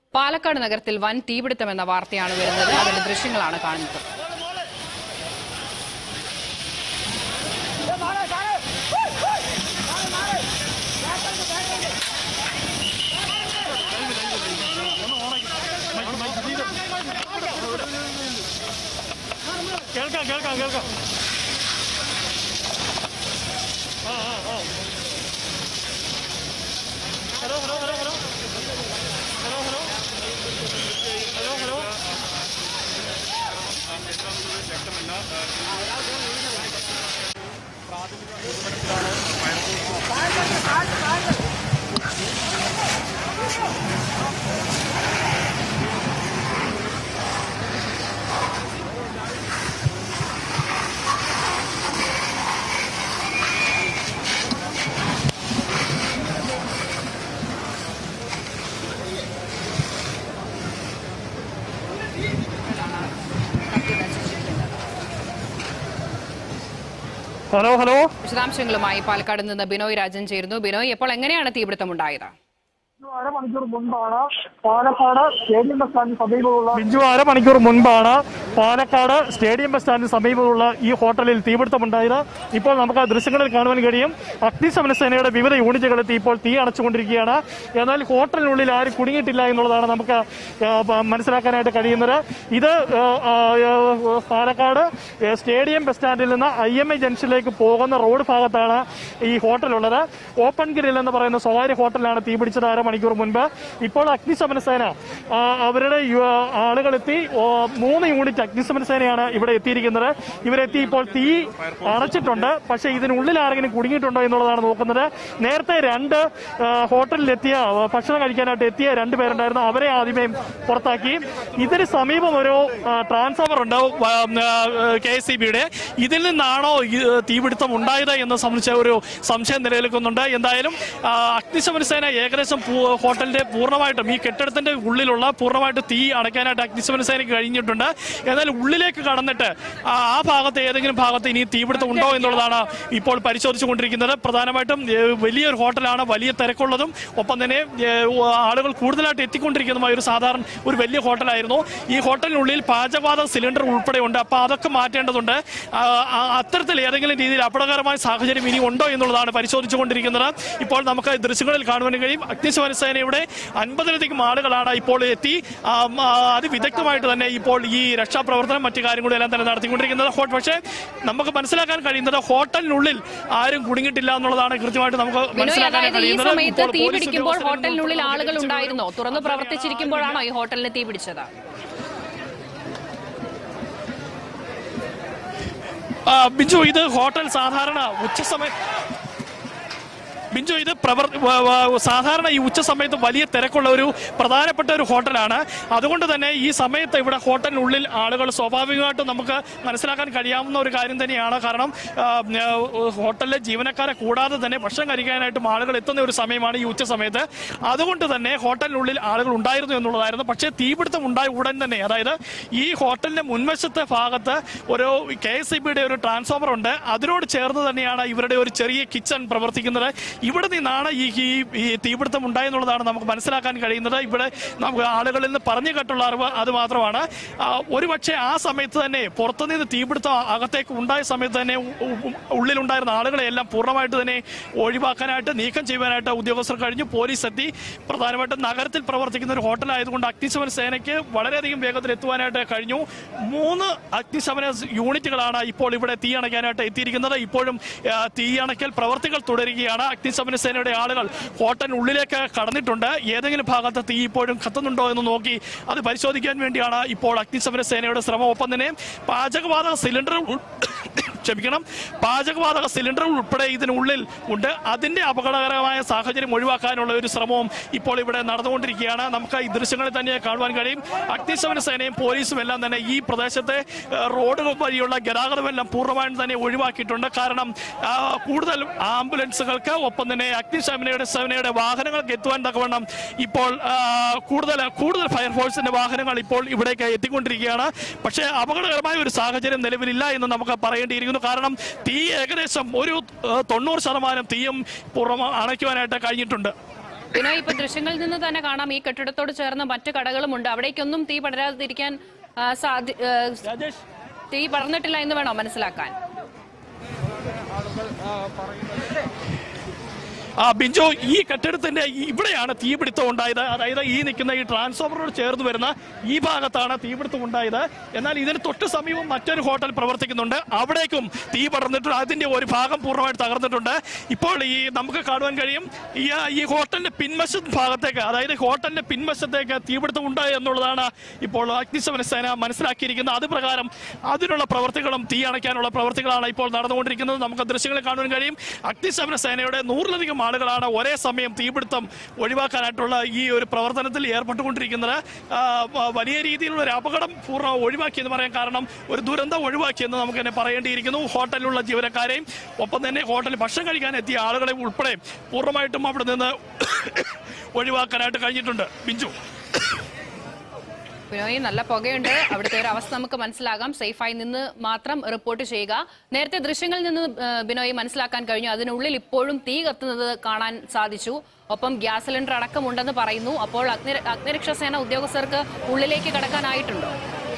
പാലക്കാട് നഗരത്തിൽ വൻ തീപിടുത്തം എന്ന വാർത്തയാണ് വരുന്നത് അതിന്റെ ദൃശ്യങ്ങളാണ് കാണുന്നത് കേൾക്കാം കേൾക്കാം കേൾക്കാം ആ ആ ആ hello hello hello hello hello hello hello hello hello hello വിശദാംശങ്ങളുമായി പാലക്കാട് നിന്ന് ബിനോയ് രാജൻ ചേരുന്നു ബിനോയ് ഇപ്പോൾ എങ്ങനെയാണ് തീപിടുത്തം ഉണ്ടായത് അരമണിക്കൂർ മുൻപാണ് പാലക്കാട് സ്റ്റേഡിയം ബസ് സ്റ്റാൻഡിന് സമീപമുള്ള ബിഞ്ചു അരമണിക്കൂർ മുൻപാണ് പാലക്കാട് സ്റ്റേഡിയം ബസ് സ്റ്റാൻഡിന് സമീപമുള്ള ഈ ഹോട്ടലിൽ തീപിടുത്തമുണ്ടായത് ഇപ്പോൾ നമുക്ക് ആ ദൃശ്യങ്ങളിൽ കാണുവാൻ കഴിയും അഗ്നിശമന സേനയുടെ വിവിധ യൂണിറ്റുകൾ എത്തി ഇപ്പോൾ തീ അണച്ചുകൊണ്ടിരിക്കുകയാണ് എന്നാൽ ഹോട്ടലിനുള്ളിൽ ആരും കുടുങ്ങിയിട്ടില്ല എന്നുള്ളതാണ് നമുക്ക് ആ, പ- മനസ്സിലാക്കാനായിട്ട് കഴിയുന്നത് ഇത് ആ, ആ, ആ, പാലക്കാട് ആ, സ്റ്റേഡിയം ബസ് സ്റ്റാൻഡിൽ നിന്ന് ഐ എം ഐ ജംഗ്ഷനിലേക്ക് പോകുന്ന റോഡ് ഭാഗത്താണ് ഈ ഹോട്ടലുള്ളത് ഓപ്പൺ ഗ്രിൽ എന്ന് പറയുന്ന സ്വകാര്യ ഹോട്ടലിലാണ് തീ പിടിച്ചത് അരമണിക്കൂർ മുൻപ് ഇപ്പോൾ അഗ്നിശമന സേന ആ, അവരുടെ യു- ആളുകളെത്തി ഓ, മൂന്ന് യൂണിറ്റ് അഗ്നിശമന സേനയാണ് ഇവിടെ എത്തിയിരിക്കുന്നത് ഇവരെത്തി ഇപ്പോൾ തീ അടച്ചിട്ടുണ്ട് പക്ഷേ ഇതിനുള്ളിൽ ആരെങ്കിലും കുടുങ്ങിയിട്ടുണ്ടോ എന്നുള്ളതാണ് നോക്കുന്നത് നേരത്തെ രണ്ട് ആ, ഹോട്ടലിലെത്തിയ ആ, ഭക്ഷണം കഴിക്കാനായിട്ട് എത്തിയ രണ്ട് പേരുണ്ടായിരുന്നു അവരെ ആദ്യമേ പുറത്താക്കി ഇതിന് സമീപം ഒരു ആ, ട്രാൻസ്ഫോമർ ഉണ്ട് കെ എസ് സി ബിയുടെ ഇതിൽ നിന്നാണോ ഈ തീപിടുത്തം ഉണ്ടായത് എന്ന് സംബന്ധിച്ച ഒരു സംശയം നിലനിൽക്കുന്നുണ്ട് എന്തായാലും ആ, അഗ്നിശമന സേന ഏകദേശം പൂ- ഹോട്ടലിന്റെ പൂർണ്ണമായിട്ടും ഈ കെട്ടിടത്തിന്റെ ഉള്ളിലുള്ള പൂർണ്ണമായിട്ട് തീ അടയ്ക്കാനായിട്ട് അഗ്നിശമന സേനയ്ക്ക് കഴിഞ്ഞിട്ടുണ്ട് എന്നാൽ ഉള്ളിലേക്ക് കടന്നിട്ട് ആ ആ ഭാഗത്ത് ഏതെങ്കിലും ഭാഗത്ത് ഇനി തീപിടുത്തം ഉണ്ടോ എന്നുള്ളതാണ് ഇപ്പോൾ പരിശോധിച്ചുകൊണ്ടിരിക്കുന്നത് പ്രധാനമായിട്ടും ഏ, വലിയൊരു ഹോട്ടലാണ് വലിയ തിരക്കുള്ളതും ഒപ്പം തന്നെ ഏ, ആളുകൾ കൂടുതലായിട്ട് എത്തിക്കൊണ്ടിരിക്കുന്നതുമായ ഒരു സാധാരണ ഒരു വലിയ ഹോട്ടലായിരുന്നു ഈ ഹോട്ടലിനുള്ളിൽ പാചകവാത സിലിണ്ടർ ഉൾപ്പെടെ ഉണ്ട് അപ്പൊ അതൊക്കെ മാറ്റേണ്ടതുണ്ട് ആ, ആ, അത്തരത്തിൽ ഏതെങ്കിലും രീതിയിൽ അപകടകരമായ സാഹചര്യം ഇനി ഉണ്ടോ എന്നുള്ളതാണ് പരിശോധിച്ചുകൊണ്ടിരിക്കുന്നത് ഇപ്പോൾ നമുക്ക് ദൃശ്യങ്ങളിൽ കാണുവാൻ കഴിയും അഗ്നിശമന സേനയുടെ അൻപതിലധികം ആളുകളാണ് ഇപ്പോൾ എത്തി ആ, ആ, അതിവിദഗ്ധമായിട്ട് തന്നെ ഇപ്പോൾ ഈ രക്ഷാപ്രവർത്തനം മറ്റു കാര്യങ്ങളും എല്ലാം തന്നെ നടത്തിക്കൊണ്ടിരിക്കുന്നത് ഹോട്ട് പക്ഷേ നമുക്ക് മനസ്സിലാക്കാൻ കഴിയുന്നത് ഹോട്ടലിനുള്ളിൽ ആരും കുടുങ്ങിയിട്ടില്ല എന്നുള്ളതാണ് കൃത്യമായിട്ട് നമുക്ക് ബിനോയ് മനസ്സിലാക്കാൻ അതായത് ഈ കഴിയുന്നത് സമയത്ത് ഇപ്പോൾ തീ പോലീസ് പിടിക്കുമ്പോൾ ഉദ്യോഗസ്ഥരും ഹോട്ടലിനുള്ളിൽ ആളുകൾ പ്രവർത്തിച്ചു ഉണ്ടായിരുന്നോ തുറന്ന് പ്രവർത്തിച്ചിരിക്കുമ്പോഴാണോ ഈ ഹോട്ടലിന് തീ പിടിച്ചത് ആ, ബിജു ഇത് ഹോട്ടൽ സാധാരണ ഉച്ച സമയം ബിഞ്ചു ഇത് പ്രവർ വ- വ- സാധാരണ ഈ ഉച്ച സമയത്ത് വലിയ തിരക്കുള്ള ഒരു പ്രധാനപ്പെട്ട ഒരു ഹോട്ടലാണ് അതുകൊണ്ട് തന്നെ ഈ സമയത്ത് ഇവിടെ ഹോട്ടലിനുള്ളിൽ ആളുകൾ സ്വാഭാവികമായിട്ടും നമുക്ക് മനസ്സിലാക്കാൻ കഴിയാവുന്ന ഒരു കാര്യം തന്നെയാണ് കാരണം ആ, ആ, ഹോട്ടലിലെ ജീവനക്കാരെ കൂടാതെ തന്നെ ഭക്ഷണം കഴിക്കാനായിട്ടും ആളുകൾ എത്തുന്ന ഒരു സമയമാണ് ഈ ഉച്ച സമയത്ത് അതുകൊണ്ട് തന്നെ ഹോട്ടലിനുള്ളിൽ ആളുകൾ ഉണ്ടായിരുന്നു എന്നുള്ളതായിരുന്നു പക്ഷേ തീപിടുത്തം ഉണ്ടായ ഉടൻ തന്നെ അതായത് ഈ ഹോട്ടലിന്റെ മുൻവശത്തെ ഭാഗത്ത് ഒരു കെ എസ് ഇ ബിയുടെ ഒരു ട്രാൻസ്ഫോമർ ഉണ്ട് അതിനോട് ചേർന്ന് തന്നെയാണ് ഇവരുടെ ഒരു ചെറിയ കിച്ചൺ പ്രവർത്തിക്കുന്നത് ഇവിടെ നിന്നാണ് ഈ ഈ ഈ തീപിടുത്തം ഉണ്ടായെന്നുള്ളതാണ് നമുക്ക് മനസ്സിലാക്കാൻ കഴിയുന്നത് ഇവിടെ നമുക്ക് ആളുകളിൽ നിന്ന് പറഞ്ഞു കേട്ടുള്ള അറിവ് അത് മാത്രമാണ് ആ, ഒരുപക്ഷെ ആ സമയത്ത് തന്നെ പുറത്തുനിന്ന് തീപിടുത്തം അകത്തേക്ക് ഉണ്ടായ സമയത്ത് തന്നെ ഉ- ഉ- ഉള്ളിലുണ്ടായിരുന്ന ആളുകളെ എല്ലാം പൂർണ്ണമായിട്ട് തന്നെ ഒഴിവാക്കാനായിട്ട് നീക്കം ചെയ്യുവാനായിട്ട് ഉദ്യോഗസ്ഥർ കഴിഞ്ഞു പോലീസ് എത്തി പ്രധാനമായിട്ടും നഗരത്തിൽ പ്രവർത്തിക്കുന്ന ഒരു ഹോട്ടലായതുകൊണ്ട് അഗ്നിശമന സേനയ്ക്ക് വളരെയധികം വേഗത്തിൽ എത്തുവാനായിട്ട് കഴിഞ്ഞു മൂന്ന് അഗ്നിശമന യൂണിറ്റുകളാണ് ഇപ്പോൾ ഇവിടെ തീ അണയ്ക്കാനായിട്ട് എത്തിയിരിക്കുന്നത് ഇപ്പോഴും ആ, തീ അണയ്ക്കൽ പ്രവർത്തികൾ തുടരുകയാണ് അഗ്നിശമന സേനയുടെ ആളുകൾ ഹോട്ടലിനുള്ളിലേക്ക് കടന്നിട്ടുണ്ട് ഏതെങ്കിലും ഭാഗത്ത് തീ ഇപ്പോഴും കത്തുന്നുണ്ടോ എന്ന് നോക്കി അത് പരിശോധിക്കാൻ വേണ്ടിയാണ് ഇപ്പോൾ അഗ്നിശമന സേനയുടെ ശ്രമം ഒപ്പം തന്നെ പാചകവാതക സിലിണ്ടർ ഉൾ- ക്ഷമിക്കണം പാചകവാതക സിലിണ്ടർ ഉൾപ്പെടെ ഇതിനുള്ളിൽ ഉണ്ട് അതിന്റെ അപകടകരമായ സാഹചര്യം ഒഴിവാക്കാനുള്ള ഒരു ശ്രമവും ഇപ്പോൾ ഇവിടെ നടന്നുകൊണ്ടിരിക്കുകയാണ് നമുക്ക് ഈ ദൃശ്യങ്ങളിൽ തന്നെ കാണുവാൻ കഴിയും അഗ്നിശമന സേനയും പോലീസും എല്ലാം തന്നെ ഈ പ്രദേശത്തെ ഏഹ്, റോഡ് വഴിയുള്ള ഗതാഗതമെല്ലാം പൂർണ്ണമായും തന്നെ ഒഴിവാക്കിയിട്ടുണ്ട് കാരണം ആ, കൂടുതൽ ആംബുലൻസുകൾക്ക് ഒപ്പം തന്നെ അഗ്നിശമനയുടെ സേനയുടെ വാഹനങ്ങൾക്ക് എത്തുവാൻ തക്കവണ്ണം ഇപ്പോൾ ആ, കൂടുതൽ കൂടുതൽ ഫയർഫോഴ്സിന്റെ വാഹനങ്ങൾ ഇപ്പോൾ ഇവിടേക്ക് എത്തിക്കൊണ്ടിരിക്കുകയാണ് പക്ഷേ അപകടകരമായ ഒരു സാഹചര്യം നിലവിലില്ല എന്ന് നമുക്ക് പറയേണ്ടിയിരിക്കുന്നു കാരണം തീ ഏകദേശം ഒരു ഏഹ്, തൊണ്ണൂറ് ശതമാനം തീയും പൂർണ്ണ അണയ്ക്കുവാനായിട്ട് കഴിഞ്ഞിട്ടുണ്ട് ബിനോയ് ഇപ്പൊ ദൃശ്യങ്ങളിൽ നിന്ന് തന്നെ കാണാം ഈ കെട്ടിടത്തോട് ചേർന്ന് മറ്റു കടകളുമുണ്ട് അവിടേക്കൊന്നും തീ പടരാതിരിക്കാൻ ആ, സാധി ആ, രാജേഷ് തീ പടർന്നിട്ടില്ല എന്ന് വേണോ മനസ്സിലാക്കാൻ ആ ബിഞ്ചോ ഈ കെട്ടിടത്തിന്റെ ഈ- ഇവിടെയാണ് തീപിടുത്തം ഉണ്ടായത് അതായത് ഈ നിൽക്കുന്ന ഈ ട്രാൻസ്ഫോമറോട് ചേർന്ന് വരുന്ന ഈ ഭാഗത്താണ് തീപിടുത്തം ഉണ്ടായത് എന്നാൽ ഇതിന് തൊട്ട് സമീപം മറ്റൊരു ഹോട്ടൽ പ്രവർത്തിക്കുന്നുണ്ട് അവിടേക്കും തീ പടർന്നിട്ടുണ്ട് അതിന്റെ ഒരു ഭാഗം പൂർണ്ണമായിട്ട് തകർന്നിട്ടുണ്ട് ഇപ്പോൾ ഈ നമുക്ക് കാണുവാൻ കഴിയും ഈ ഈ ഹോട്ടലിന്റെ പിൻവശ ഭാഗത്തേക്ക് അതായത് ഹോട്ടലിന്റെ പിൻവശത്തേക്ക് തീപിടുത്തം ഉണ്ടായി എന്നുള്ളതാണ് ഇപ്പോൾ അഗ്നിശമന സേന മനസ്സിലാക്കിയിരിക്കുന്നത് അത് പ്രകാരം അതിനുള്ള പ്രവർത്തികളും തീ അണയ്ക്കാനുള്ള പ്രവർത്തികളാണ് ഇപ്പോൾ നടന്നുകൊണ്ടിരിക്കുന്നത് നമുക്ക് ദൃശ്യങ്ങളിൽ കാണുവാൻ കഴിയും അഗ്നിശമന സേനയുടെ നൂറിലധികം ആളുകളാണ് ഒരേ സമയം തീപിടുത്തം ഒഴിവാക്കാനായിട്ടുള്ള ഈ ഒരു പ്രവർത്തനത്തിൽ ഏർപ്പെട്ടുകൊണ്ടിരിക്കുന്നത് ആ, വ- വലിയ രീതിയിലുള്ള ഒരു അപകടം പൂർണ്ണ ഒഴിവാക്കിയെന്ന് പറയാൻ കാരണം ഒരു ദുരന്തം ഒഴിവാക്കിയെന്ന് നമുക്ക് തന്നെ പറയേണ്ടിയിരിക്കുന്നു ഹോട്ടലിലുള്ള ജീവനക്കാരെയും ഒപ്പം തന്നെ ഹോട്ടലിൽ ഭക്ഷണം കഴിക്കാൻ എത്തിയ ആളുകളെ ഉൾപ്പെടെ പൂർണ്ണമായിട്ടും അവിടെ നിന്ന് ഒഴിവാക്കാനായിട്ട് കഴിഞ്ഞിട്ടുണ്ട് ബിഞ്ചു ബിനോയ് നല്ല പുകയുണ്ട് അവിടുത്തെ ഒരു അവസ്ഥ നമുക്ക് മനസ്സിലാകാം സേഫായി നിന്ന് മാത്രം റിപ്പോർട്ട് ചെയ്യുക നേരത്തെ ദൃശ്യങ്ങളിൽ നിന്ന് ആ, ബിനോയ് മനസ്സിലാക്കാൻ കഴിഞ്ഞു അതിനുള്ളിൽ ഇപ്പോഴും തീ കത്തുന്നത് കാണാൻ സാധിച്ചു ഒപ്പം ഗ്യാസ് സിലിണ്ടർ അടക്കമുണ്ടെന്ന് പറയുന്നു അപ്പോൾ അഗ്നി അഗ്നിരക്ഷാസേന ഉദ്യോഗസ്ഥർക്ക് ഉള്ളിലേക്ക് കടക്കാനായിട്ടുണ്ടോ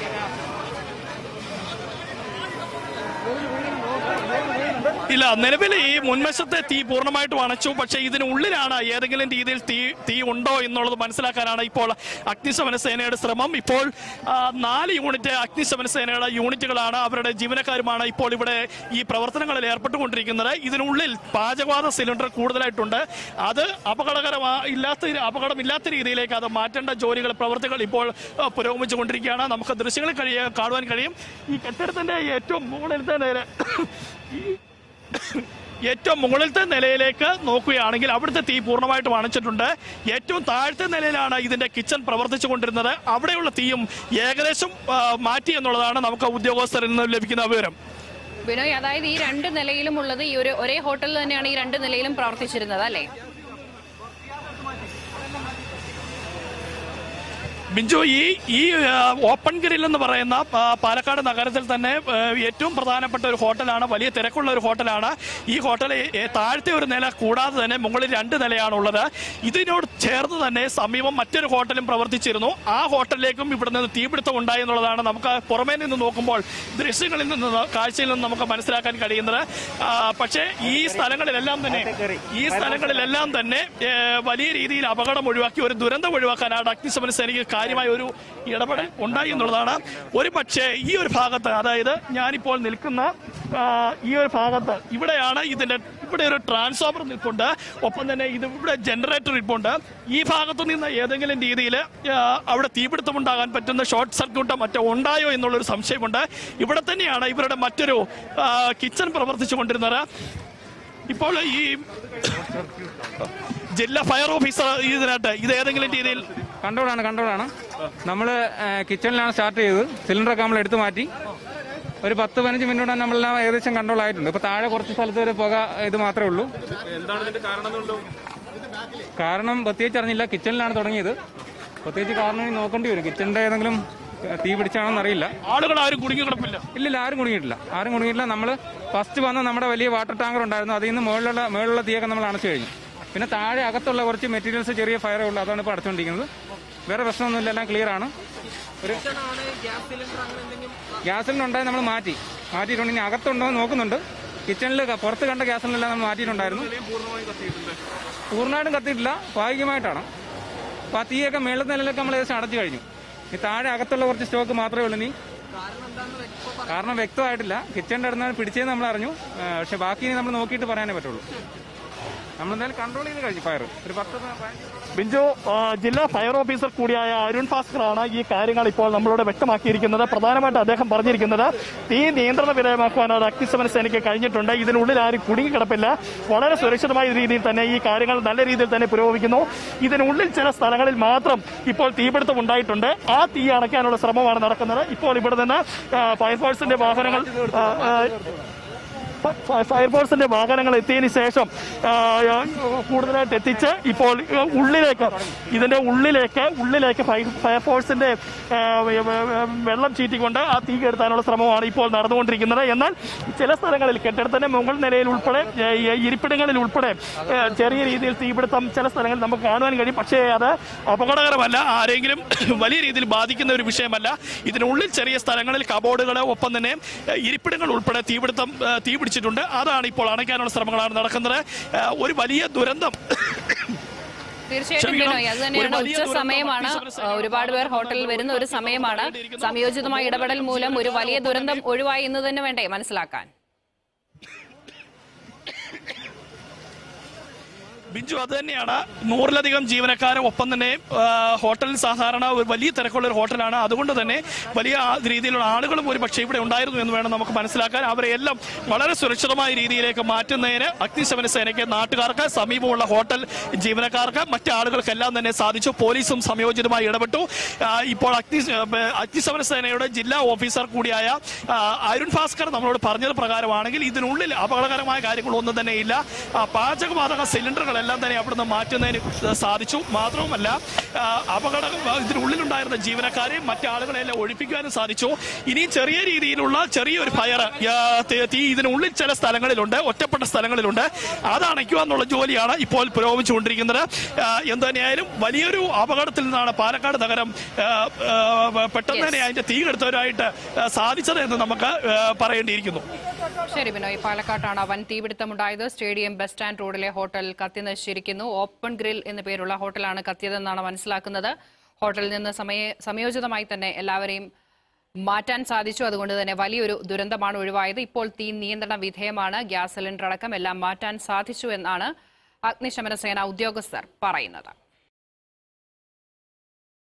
ഇല്ല നിലവിൽ ഈ മുൻവശത്തെ തീ പൂർണ്ണമായിട്ടും അണച്ചു പക്ഷേ ഇതിനുള്ളിലാണ് ഏതെങ്കിലും രീതിയിൽ തീ തീ ഉണ്ടോ എന്നുള്ളത് മനസ്സിലാക്കാനാണ് ഇപ്പോൾ അഗ്നിശമന സേനയുടെ ശ്രമം ഇപ്പോൾ ആ, നാല് യൂണിറ്റ് അഗ്നിശമന സേനയുടെ യൂണിറ്റുകളാണ് അവരുടെ ജീവനക്കാരുമാണ് ഇപ്പോൾ ഇവിടെ ഈ പ്രവർത്തനങ്ങളിൽ ഏർപ്പെട്ടുകൊണ്ടിരിക്കുന്നത് ഇതിനുള്ളിൽ പാചകവാത സിലിണ്ടർ കൂടുതലായിട്ടുണ്ട് അത് അപകടകരമാ ഇല്ലാത്ത അപകടമില്ലാത്ത രീതിയിലേക്ക് അത് മാറ്റേണ്ട ജോലികൾ പ്രവർത്തികൾ ഇപ്പോൾ ആ, പുരോഗമിച്ചുകൊണ്ടിരിക്കുകയാണ് നമുക്ക് ദൃശ്യങ്ങളിൽ കഴിയ കാണുവാൻ കഴിയും ഈ കെട്ടിടത്തിന്റെ ഏറ്റവും മുകളിലത്തെ നില ഈ ഏറ്റവും മുകളിലത്തെ നിലയിലേക്ക് നോക്കുകയാണെങ്കിൽ അവിടുത്തെ തീ പൂർണ്ണമായിട്ടും അണച്ചിട്ടുണ്ട് ഏറ്റവും താഴത്തെ നിലയിലാണ് ഇതിന്റെ കിച്ചൺ പ്രവർത്തിച്ചു കൊണ്ടിരുന്നത് അവിടെയുള്ള തീയും ഏകദേശം ആ, മാറ്റി എന്നുള്ളതാണ് നമുക്ക് ഉദ്യോഗസ്ഥരിൽ നിന്ന് ലഭിക്കുന്ന വിവരം ബിനോയ് അതായത് ഈ രണ്ട് നിലയിലും ഉള്ളത് ഈ ഒരു ഒരേ ഹോട്ടലിൽ തന്നെയാണ് ഈ രണ്ട് നിലയിലും പ്രവർത്തിച്ചിരുന്നത് അല്ലേ ബിഞ്ചു ഈ ഈ ആ, ഓപ്പൺ ഗ്രിൽ എന്ന് പറയുന്ന ആ, പാലക്കാട് നഗരത്തിൽ തന്നെ ആ, ഏറ്റവും പ്രധാനപ്പെട്ട ഒരു ഹോട്ടലാണ് വലിയ തിരക്കുള്ള ഒരു ഹോട്ടലാണ് ഈ ഹോട്ടൽ ഏ, താഴത്തെ ഒരു നില കൂടാതെ തന്നെ മുകളിൽ രണ്ട് നിലയാണുള്ളത് ഇതിനോട് ചേർന്ന് തന്നെ സമീപം മറ്റൊരു ഹോട്ടലും പ്രവർത്തിച്ചിരുന്നു ആ ഹോട്ടലിലേക്കും ഇവിടെ നിന്ന് തീപിടുത്തം ഉണ്ടായി എന്നുള്ളതാണ് നമുക്ക് പുറമേ നിന്ന് നോക്കുമ്പോൾ ദൃശ്യങ്ങളിൽ നിന്ന് കാഴ്ചയിൽ നിന്ന് നമുക്ക് മനസ്സിലാക്കാൻ കഴിയുന്നത് ആ, പക്ഷേ ഈ സ്ഥലങ്ങളിലെല്ലാം തന്നെ ഈ സ്ഥലങ്ങളിലെല്ലാം തന്നെ ഏ, വലിയ രീതിയിൽ അപകടം ഒഴിവാക്കി ഒരു ദുരന്തം ഒഴിവാക്കാനാണ് അഗ്നിശമന സേനയ്ക്ക് കാര്യമായ ഒരു ഇടപെടൽ ഉണ്ടായി എന്നുള്ളതാണ് ഒരു പക്ഷേ ഈ ഒരു ഭാഗത്ത് അതായത് ഞാനിപ്പോൾ നിൽക്കുന്ന ആ, ഈ ഒരു ഭാഗത്ത് ഇവിടെയാണ് ഇതിന്റെ ഇവിടെ ഒരു ട്രാൻസ്ഫോമർ നിൽപ്പുണ്ട് ഒപ്പം തന്നെ ഇത് ഇവിടെ ജനറേറ്റർ ഇരിപ്പുണ്ട് ഈ ഭാഗത്തു നിന്ന് ഏതെങ്കിലും രീതിയിൽ അവിടെ തീപിടുത്തമുണ്ടാകാൻ പറ്റുന്ന ഷോർട്ട് സർക്യൂട്ടോ മറ്റോ ഉണ്ടായോ എന്നുള്ളൊരു സംശയമുണ്ട് ഇവിടെ തന്നെയാണ് ഇവരുടെ മറ്റൊരു ആ, കിച്ചൺ പ്രവർത്തിച്ചു കൊണ്ടിരുന്നത് ഇപ്പോൾ ഈ ജില്ലാ ഫയർ ഓഫീസർ ഇതിനായിട്ട് ഇത് ഏതെങ്കിലും രീതിയിൽ കൺട്രോളാണ് കൺട്രോളാണ് നമ്മൾ കിച്ചണിലാണ് സ്റ്റാർട്ട് ചെയ്തത് സിലിണ്ടറൊക്കെ നമ്മൾ എടുത്തു മാറ്റി ഒരു പത്ത് പതിനഞ്ച് മിനിറ്റ് കൊണ്ട് നമ്മളെല്ലാം ഏകദേശം കൺട്രോൾ ആയിട്ടുണ്ട് ഇപ്പൊ താഴെ കുറച്ച് സ്ഥലത്ത് ഒരു പുക ഇത് മാത്രമേ ഉള്ളൂ കാരണം പ്രത്യേകിച്ച് അറിഞ്ഞില്ല കിച്ചണിലാണ് തുടങ്ങിയത് പ്രത്യേകിച്ച് കാരണം ഇനി നോക്കേണ്ടി വരും കിച്ചണിന്റെ ഏതെങ്കിലും ഏഹ്, തീ പിടിച്ചാണോന്ന് അറിയില്ല ആളുകൾ ആരും കുടുങ്ങി കിടപ്പില്ല ഇല്ലില്ല ആരും കുടുങ്ങിയിട്ടില്ല ആരും കുടുങ്ങിയിട്ടില്ല നമ്മൾ ഫസ്റ്റ് വന്ന നമ്മുടെ വലിയ വാട്ടർ ടാങ്കർ ഉണ്ടായിരുന്നു അതിൽ നിന്ന് മുകളിലുള്ള മുകളിലുള്ള തീയൊക്കെ നമ്മൾ അണച്ചു കഴിഞ്ഞു പിന്നെ താഴെ അകത്തുള്ള കുറച്ച് മെറ്റീരിയൽസ് ചെറിയ ഫയറേ ഉള്ളൂ അതാണ് ഇപ്പോൾ അടച്ചുകൊണ്ടിരിക്കുന്നത് വേറെ പ്രശ്നമൊന്നുമില്ല എല്ലാം ക്ലിയർ ആണ് ഒരു ഗ്യാസ് സിലിണ്ടർ ഉണ്ടായി നമ്മൾ മാറ്റി മാറ്റിയിട്ടുണ്ട് ഇനി അകത്തുണ്ടോ എന്ന് നോക്കുന്നുണ്ട് കിച്ചണിൽ പുറത്ത് കണ്ട ഗ്യാസ് സിലിണ്ടർ നമ്മൾ മാറ്റിയിട്ടുണ്ടായിരുന്നു പൂർണ്ണമായിട്ടും കത്തിയിട്ടില്ല ഭാഗികമായിട്ടാണ് അപ്പോൾ ആ തീയൊക്കെ മേളത്തെ നിലയിലൊക്കെ നമ്മൾ ഏകദേശം അടച്ചു കഴിഞ്ഞു ഈ താഴെ അകത്തുള്ള കുറച്ച് സ്റ്റോക്ക് മാത്രമേ ഉള്ളൂ ഇനി കാരണം വ്യക്തമായിട്ടില്ല കിച്ചണിന്റെ അടുത്ത് പിടിച്ചതെന്ന് നമ്മൾ അറിഞ്ഞു ആ, പക്ഷെ ബാക്കി ഇനി നമ്മൾ നോക്കിയിട്ട് പറയാനേ പറ്റുള്ളൂ നമ്മൾ എന്തായാലും കൺട്രോൾ ചെയ്ത് കഴിഞ്ഞു ഫയർ ഒരു പത്ത് പതിനഞ്ച് ബിഞ്ചു ആ, ജില്ലാ ഫയർ ഓഫീസർ കൂടിയായ അരുൺ ഭാസ്കറാണ് ഈ കാര്യങ്ങൾ ഇപ്പോൾ നമ്മളോട് വ്യക്തമാക്കിയിരിക്കുന്നത് പ്രധാനമായിട്ട് അദ്ദേഹം പറഞ്ഞിരിക്കുന്നത് തീ നിയന്ത്രണ വിധേയമാക്കുവാനാണ് അഗ്നിശമന സേനയ്ക്ക് കഴിഞ്ഞിട്ടുണ്ട് ഇതിനുള്ളിൽ ആരും കുടുങ്ങിക്കിടപ്പില്ല വളരെ സുരക്ഷിതമായ രീതിയിൽ തന്നെ ഈ കാര്യങ്ങൾ നല്ല രീതിയിൽ തന്നെ പുരോഗമിക്കുന്നു ഇതിനുള്ളിൽ ചില സ്ഥലങ്ങളിൽ മാത്രം ഇപ്പോൾ തീപിടുത്തം ഉണ്ടായിട്ടുണ്ട് ആ തീ അണയ്ക്കാനുള്ള ശ്രമമാണ് നടക്കുന്നത് ഇപ്പോൾ ഇവിടെ നിന്ന് ആ, ഫയർഫോഴ്സിന്റെ വാഹനങ്ങൾ ആ, ആ, ഫ- ഫ- ഫയർഫോഴ്സിന്റെ വാഹനങ്ങൾ എത്തിയതിനു ശേഷം ആ, ആ, കൂടുതലായിട്ട് എത്തിച്ച് ഇപ്പോൾ ഉള്ളിലേക്ക് ഇതിന്റെ ഉള്ളിലേക്ക് ഉള്ളിലേക്ക് ഫയ- ഫയർഫോഴ്സിന്റെ ആ, വെ- വെ- വെ- വെള്ളം ചീറ്റിക്കൊണ്ട് ആ തീ കെടുത്താനുള്ള ശ്രമമാണ് ഇപ്പോൾ നടന്നുകൊണ്ടിരിക്കുന്നത് എന്നാൽ ചില സ്ഥലങ്ങളിൽ കെട്ടിടത്തിന്റെ മുകൾ നിലയിൽ ഉൾപ്പെടെ ഏ, ഈ ഇരിപ്പിടങ്ങളിൽ ഉൾപ്പെടെ ഏ, ചെറിയ രീതിയിൽ തീപിടുത്തം ചില സ്ഥലങ്ങളിൽ നമുക്ക് കാണുവാൻ കഴിയും പക്ഷേ അത് അപകടകരമല്ല ആരെങ്കിലും വലിയ രീതിയിൽ ബാധിക്കുന്ന ഒരു വിഷയമല്ല ഇതിനുള്ളിൽ ചെറിയ സ്ഥലങ്ങളിൽ കബോർഡുകൾ ഒപ്പം തന്നെ ഏ, ഇരിപ്പിടങ്ങൾ ഉൾപ്പെടെ തീപിടുത്തം ഏ, തീ പിടിച്ചിട്ടുണ്ട് അതാണ് ഇപ്പോൾ അണയ്ക്കാനുള്ള ശ്രമങ്ങളാണ് നടക്കുന്നത് ഏ, ഒരു വലിയ ദുരന്തം തീർച്ചയായിട്ടും ക്ഷമിക്കണം. ബിനോയ് അത് ഒരു തന്നെയാണ് വലിയ ഉച്ച ദുരന്തം സമയമാണ് അഗ്നിശമന ആ, ഒരുപാട് പേർ ഹോട്ടലിൽ വരുന്ന ഒരു സമയമാണ് സംയോജിതമായ ഇടപെടൽ മൂലം ഒരു വലിയ ദുരന്തം ഒഴിവായി എന്ന് തന്നെ വേണ്ടേ മനസ്സിലാക്കാൻ ബിഞ്ചു അത് തന്നെയാണ് നൂറിലധികം ജീവനക്കാരും ഒപ്പം തന്നെ ആ, ഹോട്ടലിൽ സാധാരണ ഒരു വലിയ തിരക്കുള്ള ഒരു ഹോട്ടലാണ് അതുകൊണ്ട് തന്നെ വലിയ ആ രീതിയിലുള്ള ആളുകളും ഒരു പക്ഷേ ഇവിടെ ഉണ്ടായിരുന്നു എന്ന് വേണം നമുക്ക് മനസ്സിലാക്കാൻ അവരെ എല്ലാം വളരെ സുരക്ഷിതമായ രീതിയിലേക്ക് മാറ്റുന്നതിന് അഗ്നിശമന സേനയ്ക്ക് നാട്ടുകാർക്ക് സമീപമുള്ള ഹോട്ടൽ ജീവനക്കാർക്ക് മറ്റ് ആളുകൾക്കെല്ലാം തന്നെ സാധിച്ചു പോലീസും സംയോജിതമായി ഇടപെട്ടു ആ, ഇപ്പോൾ അഗ്നി ഏ, അഗ്നിശമന സേനയുടെ ജില്ലാ ഓഫീസർ കൂടിയായ ആ, അരുൺ ഭാസ്കർ നമ്മളോട് പറഞ്ഞത് പ്രകാരമാണെങ്കിൽ ഇതിനുള്ളിൽ അപകടകരമായ കാര്യങ്ങളൊന്നും തന്നെ ഇല്ല ആ, പാചകവാതക സിലിണ്ടറുകളെല്ലാം തന്നെ അവിടുന്ന് മാറ്റുന്നതിന് സാധിച്ചു മാത്രവുമല്ല ആ, അപകട ഇതിനുള്ളിലുണ്ടായിരുന്ന ജീവനക്കാരെയും മറ്റാളുകളെല്ലാം ഒഴിപ്പിക്കാനും സാധിച്ചു ഇനി ചെറിയ രീതിയിലുള്ള ചെറിയൊരു ഫയർ തീ ഇതിനുള്ളിൽ ചില സ്ഥലങ്ങളിലുണ്ട് ഒറ്റപ്പെട്ട സ്ഥലങ്ങളിലുണ്ട് അത് അണയ്ക്കുക എന്നുള്ള ജോലിയാണ് ഇപ്പോൾ പുരോഗമിച്ചുകൊണ്ടിരിക്കുന്നത് ആ, എന്ത് തന്നെയായാലും വലിയൊരു അപകടത്തിൽ നിന്നാണ് പാലക്കാട് നഗരം ആ, ആ, പെട്ടെന്ന് തന്നെ അതിന്റെ തീ കെടുത്തവരായിട്ട് ആ, സാധിച്ചത് എന്ന് നമുക്ക് ആ, പറയേണ്ടിയിരിക്കുന്നു ശരി ബിനോയ് പാലക്കാട്ടാണ് വൻ തീപിടുത്തമുണ്ടായത് സ്റ്റേഡിയം ബസ് സ്റ്റാൻഡ് റോഡിലെ ഹോട്ടൽ കത്തി നശിച്ചിരിക്കുന്നു ഓപ്പൺ ഗ്രിൽ എന്ന പേരുള്ള ഹോട്ടലാണ് കത്തിയതെന്നാണ് മനസ്സിലാക്കുന്നത് ഹോട്ടലിൽ നിന്ന് സമയ സംയോജിതമായി തന്നെ എല്ലാവരെയും മാറ്റാൻ സാധിച്ചു അതുകൊണ്ട് തന്നെ വലിയൊരു ദുരന്തമാണ് ഒഴിവായത് ഇപ്പോൾ തീ നിയന്ത്രണ വിധേയമാണ് ഗ്യാസ് സിലിണ്ടർ അടക്കം എല്ലാം മാറ്റാൻ സാധിച്ചു എന്നാണ് അഗ്നിശമന സേന ഉദ്യോഗസ്ഥർ പറയുന്നത്